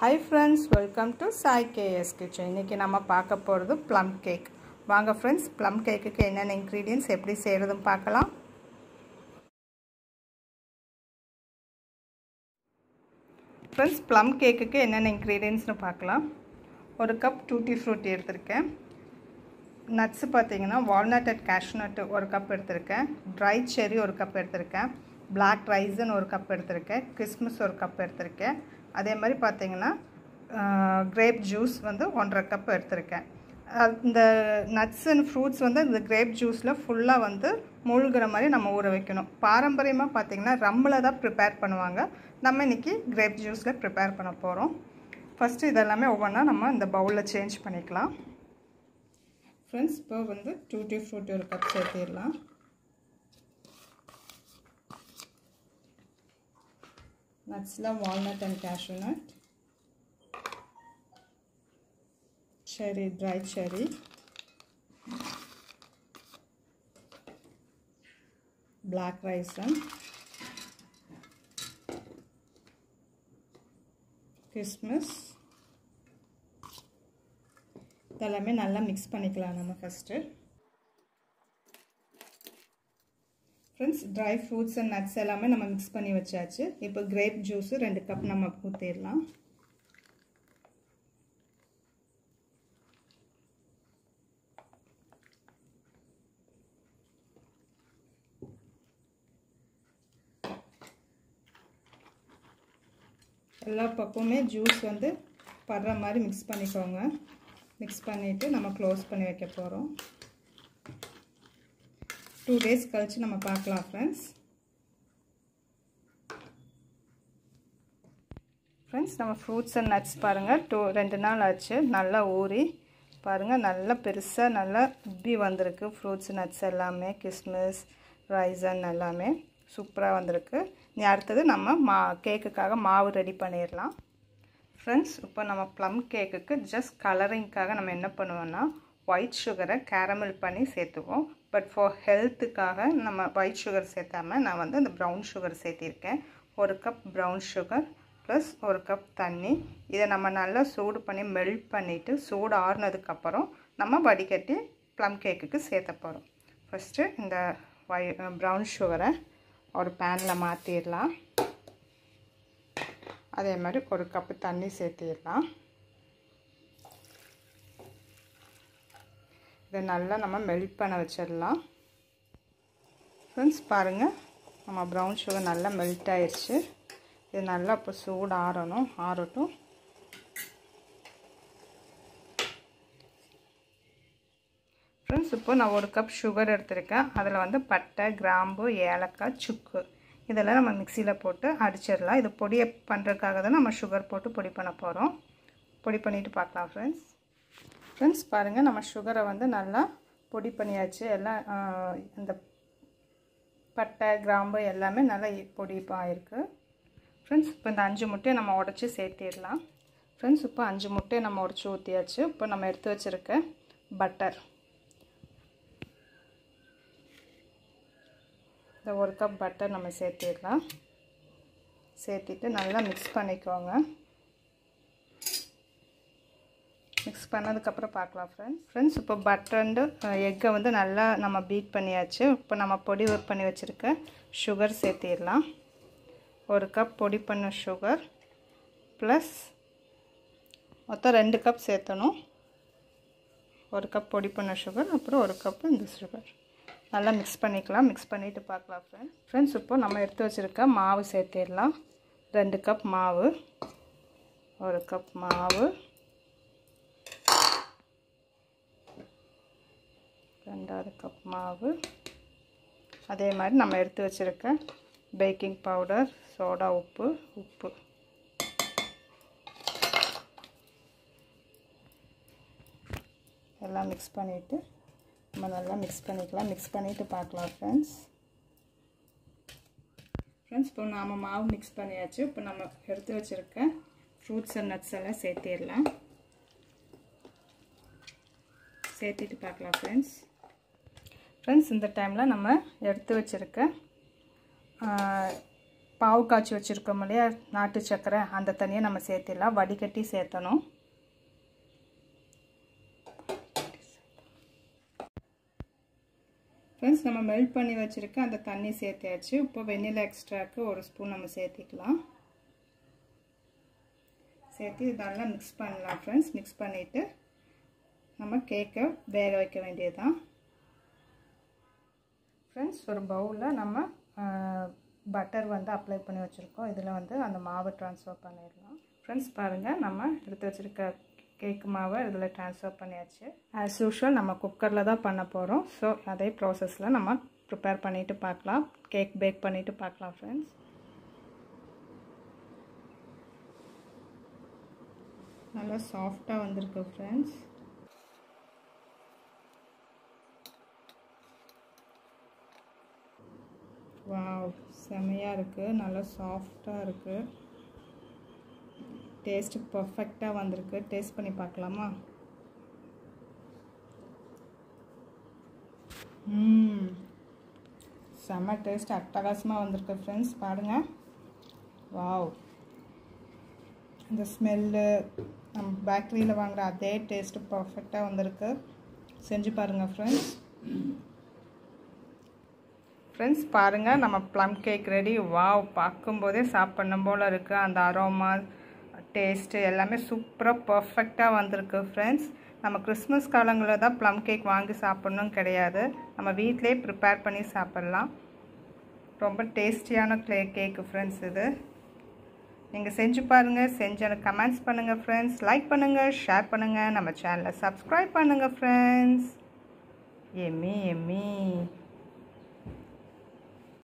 hi friends welcome to Sai KS kitchen இன்றைக்கி நம்ம பார்க்க போகிறது ப்ளம் கேக் வாங்க ஃப்ரெண்ட்ஸ் ப்ளம் கேக்குக்கு என்னென்ன இன்க்ரீடியன்ஸ் எப்படி செய்கிறதுன்னு பார்க்கலாம் ஃப்ரெண்ட்ஸ் ப்ளம் கேக்குக்கு என்னென்ன இன்க்ரீடியன்ஸ்னு பார்க்கலாம் ஒரு கப் டூட்டி ஃப்ரூட்டி எடுத்திருக்கேன் நட்ஸு பார்த்தீங்கன்னா வால்நட் அண்ட் கேஷ்நட்டு ஒரு கப் எடுத்திருக்கேன் ட்ரை செரி ஒரு கப் எடுத்திருக்கேன் பிளாக் ரைஸன் ஒரு கப் எடுத்திருக்கேன் கிறிஸ்மஸ் ஒரு கப் எடுத்திருக்கேன் அதே மாதிரி பார்த்தீங்கன்னா கிரேப் ஜூஸ் வந்து ஒன்றரை கப் எடுத்திருக்கேன் இந்த நட்ஸ் அண்ட் ஃப்ரூட்ஸ் வந்து இந்த கிரேப் ஜூஸில் ஃபுல்லாக வந்து மூழ்கிற மாதிரி நம்ம ஊற வைக்கணும் பாரம்பரியமாக பார்த்திங்கன்னா ரம்மில் தான் ப்ரிப்பேர் பண்ணுவாங்க நம்ம இன்றைக்கி கிரேப் ஜூஸில் ப்ரிப்பேர் பண்ண போகிறோம் ஃபஸ்ட்டு இதெல்லாமே ஒவ்வொன்றா நம்ம இந்த பவுலில் சேஞ்ச் பண்ணிக்கலாம் ஃப்ரெண்ட்ஸ் இப்போ வந்து டூட்டி ஃப்ரூட்டி ஒரு கப் சேர்த்திடலாம் நட்ஸில் walnut and cashew nut cherry dry cherry black raisin Christmas இதெல்லாமே நல்லா மிக்ஸ் பண்ணிக்கலாம் நம்ம first friends dry fruits and nuts எல்லாமே நம்ம மிக்ஸ் பண்ணி வச்சாச்சு இப்போ கிரேப் ஜூஸு ரெண்டு கப் நம்ம ஊற்றிடலாம் எல்லா பக்கமுமே ஜூஸ் வந்து படுற மாதிரி மிக்ஸ் பண்ணிக்கோங்க மிக்ஸ் பண்ணிவிட்டு நம்ம க்ளோஸ் பண்ணி வைக்க போகிறோம் டூ டேஸ் கழித்து நம்ம பார்க்கலாம் ஃப்ரெண்ட்ஸ் ஃப்ரெண்ட்ஸ் நம்ம ஃப்ரூட்ஸ் அண்ட் நட்ஸ் பாருங்கள் டூ ரெண்டு நாள் ஆச்சு நல்லா ஊறி பாருங்கள் நல்லா பெருசாக நல்லா உப்பி வந்திருக்கு ஃப்ரூட்ஸ் நட்ஸ் எல்லாமே கிஸ்மிஸ் ரைசன் எல்லாமே சூப்பராக வந்திருக்கு நீ அடுத்தது நம்ம மா கேக்குக்காக மாவு ரெடி பண்ணிடலாம் ஃப்ரெண்ட்ஸ் இப்போ நம்ம ப்ளம் கேக்குக்கு ஜஸ்ட் கலரிங்க்காக நம்ம என்ன பண்ணுவோம்னா ஒயிட் சுகரை கேரமல் பண்ணி சேர்த்துவோம் பட் ஃபார் ஹெல்த்துக்காக நம்ம ஒயிட் சுகர் சேர்த்தாமல் நான் வந்து அந்த ப்ரௌன் சுகர் சேர்த்திருக்கேன் ஒரு கப் ப்ரௌன் சுகர் ப்ளஸ் ஒரு கப் தண்ணி இதை நம்ம நல்லா சூடு பண்ணி மெல்ட் பண்ணிவிட்டு சூடு ஆறுனதுக்கப்புறம் நம்ம வடிகட்டி ப்ளம் கேக்குக்கு சேர்த்த போகிறோம் ஃபஸ்ட்டு இந்த ஒய் ப்ரௌன் சுகரை ஒரு பேனில் மாற்றிடலாம் அதே மாதிரி ஒரு கப்பு தண்ணி சேர்த்திடலாம் இதை நல்லா நம்ம மெல்ட் பண்ண வச்சிடலாம் ஃப்ரெண்ட்ஸ் பாருங்கள் நம்ம ப்ரௌன் சுகர் நல்லா மெல்ட் ஆயிடுச்சு இது நல்லா இப்போ சூடு ஆறணும் ஆறட்டும் ஃப்ரெண்ட்ஸ் இப்போ நான் ஒரு கப் சுகர் எடுத்திருக்கேன் அதில் வந்து பட்டை கிராம்பு ஏலக்காய் சுக்கு இதெல்லாம் நம்ம மிக்சியில் போட்டு அடிச்சிடலாம் இது பொடியை பண்ணுறதுக்காக தான் நம்ம சுகர் போட்டு பொடி பண்ண போகிறோம் பொடி பண்ணிவிட்டு பார்க்கலாம் ஃப்ரெண்ட்ஸ் ஃப்ரெண்ட்ஸ் பாருங்கள் நம்ம சுகரை வந்து நல்லா பொடி பண்ணியாச்சு எல்லாம் இந்த பட்டை கிராம்பு எல்லாமே நல்லா பொடி ஆகிருக்கு ஃப்ரெண்ட்ஸ் இப்போ இந்த அஞ்சு முட்டையை நம்ம உடச்சி சேர்த்திடலாம் ஃப்ரெண்ட்ஸ் இப்போ அஞ்சு முட்டையை நம்ம உடச்சி ஊற்றியாச்சு இப்போ நம்ம எடுத்து வச்சுருக்க பட்டர் இந்த ஒரு கப் பட்டர் நம்ம சேர்த்திடலாம் சேர்த்திட்டு நல்லா மிக்ஸ் பண்ணிக்கோங்க மிக்ஸ் பண்ணதுக்கப்புறம் பார்க்கலாம் ஃப்ரெண்ட்ஸ் ஃப்ரெண்ட்ஸ் இப்போ பட்டர்ண்டு எக்கை வந்து நல்லா நம்ம பீட் பண்ணியாச்சு இப்போ நம்ம பொடி ஒர்க் பண்ணி வச்சுருக்க சுகர் சேர்த்திடலாம் ஒரு கப் பொடி பண்ண சுகர் ப்ளஸ் மொத்தம் ரெண்டு கப் சேர்த்தணும் ஒரு கப் பொடி பண்ண சுகர் அப்புறம் ஒரு கப்பு இந்த சுகர் நல்லா மிக்ஸ் பண்ணிக்கலாம் மிக்ஸ் பண்ணிவிட்டு பார்க்கலாம் ஃப்ரெண்ட்ஸ் ஃப்ரெண்ட்ஸ் இப்போ நம்ம எடுத்து வச்சுருக்க மாவு சேர்த்திடலாம் ரெண்டு கப் மாவு ஒரு கப் மாவு ரெண்டாவது கப் மாவு அதே மாதிரி நம்ம எடுத்து வச்சுருக்க பேக்கிங் பவுடர் சோடா உப்பு உப்பு எல்லாம் மிக்ஸ் பண்ணிவிட்டு நம்ம நல்லா மிக்ஸ் பண்ணிக்கலாம் மிக்ஸ் பண்ணிவிட்டு பார்க்கலாம் ஃப்ரெண்ட்ஸ் ஃப்ரெண்ட்ஸ் இப்போ நாம் மாவு மிக்ஸ் பண்ணியாச்சு இப்போ நம்ம எடுத்து வச்சுருக்க ஃப்ரூட்ஸ் அண்ட் நட்ஸ் எல்லாம் சேர்த்திடலாம் சேர்த்திட்டு பார்க்கலாம் ஃப்ரெண்ட்ஸ் ஃப்ரெண்ட்ஸ் இந்த டைமில் நம்ம எடுத்து வச்சுருக்க பாவு காய்ச்சி வச்சுருக்கோம் இல்லையா நாட்டு சக்கரை அந்த தண்ணியை நம்ம சேர்த்திடலாம் வடிகட்டி சேர்த்தணும் ஃப்ரெண்ட்ஸ் நம்ம மெல்ட் பண்ணி வச்சுருக்க அந்த தண்ணி சேர்த்தியாச்சு இப்போ வெண்ணிலா எக்ஸ்ட்ராக்கு ஒரு ஸ்பூன் நம்ம சேர்த்திக்கலாம் சேர்த்து நல்லா மிக்ஸ் பண்ணலாம் ஃப்ரெண்ட்ஸ் மிக்ஸ் பண்ணிவிட்டு நம்ம கேக்கை வேக வைக்க வேண்டியது தான் ஃப்ரெண்ட்ஸ் ஒரு பவுலில் நம்ம பட்டர் வந்து அப்ளை பண்ணி வச்சுருக்கோம் இதில் வந்து அந்த மாவை ட்ரான்ஸ்ஃபர் பண்ணிடலாம் ஃப்ரெண்ட்ஸ் பாருங்கள் நம்ம எடுத்து வச்சுருக்க கேக்கு மாவை இதில் ட்ரான்ஸ்ஃபர் பண்ணியாச்சு ஆஸ் யூஷுவல் நம்ம குக்கரில் தான் பண்ண போகிறோம் ஸோ அதே ப்ராசஸில் நம்ம ப்ரிப்பேர் பண்ணிவிட்டு பார்க்கலாம் கேக் பேக் பண்ணிவிட்டு பார்க்கலாம் ஃப்ரெண்ட்ஸ் நல்லா சாஃப்டாக வந்திருக்கு ஃப்ரெண்ட்ஸ் வாவ் செமையாக இருக்குது நல்லா சாஃப்டாக இருக்குது டேஸ்ட்டு பர்ஃபெக்டாக வந்திருக்கு டேஸ்ட் பண்ணி பார்க்கலாமா ம் செம்ம டேஸ்ட் அட்டகாசமாக வந்திருக்கு ஃப்ரெண்ட்ஸ் பாருங்கள் வாவ் இந்த ஸ்மெல்லு நம்ம பேக்கரியில் வாங்குகிற அதே டேஸ்ட்டு பர்ஃபெக்டாக வந்திருக்கு செஞ்சு பாருங்கள் ஃப்ரெண்ட்ஸ் ஃப்ரெண்ட்ஸ் பாருங்கள் நம்ம ப்ளம் கேக் ரெடி வாவ் பார்க்கும்போதே சாப்பிடணும் போல் இருக்குது அந்த அரோமா டேஸ்ட்டு எல்லாமே சூப்பராக பர்ஃபெக்டாக வந்திருக்கு ஃப்ரெண்ட்ஸ் நம்ம கிறிஸ்மஸ் காலங்களில் தான் ப்ளம் கேக் வாங்கி சாப்பிட்ணும் கிடையாது நம்ம வீட்டிலே ப்ரிப்பேர் பண்ணி சாப்பிட்லாம் ரொம்ப டேஸ்டியான க்ளே கேக்கு ஃப்ரெண்ட்ஸ் இது நீங்கள் செஞ்சு பாருங்கள் செஞ்சு எனக்கு கமெண்ட்ஸ் பண்ணுங்கள் ஃப்ரெண்ட்ஸ் லைக் பண்ணுங்கள் ஷேர் பண்ணுங்கள் நம்ம சேனலை சப்ஸ்கிரைப் பண்ணுங்கள் ஃப்ரெண்ட்ஸ் எம்மி எம்மி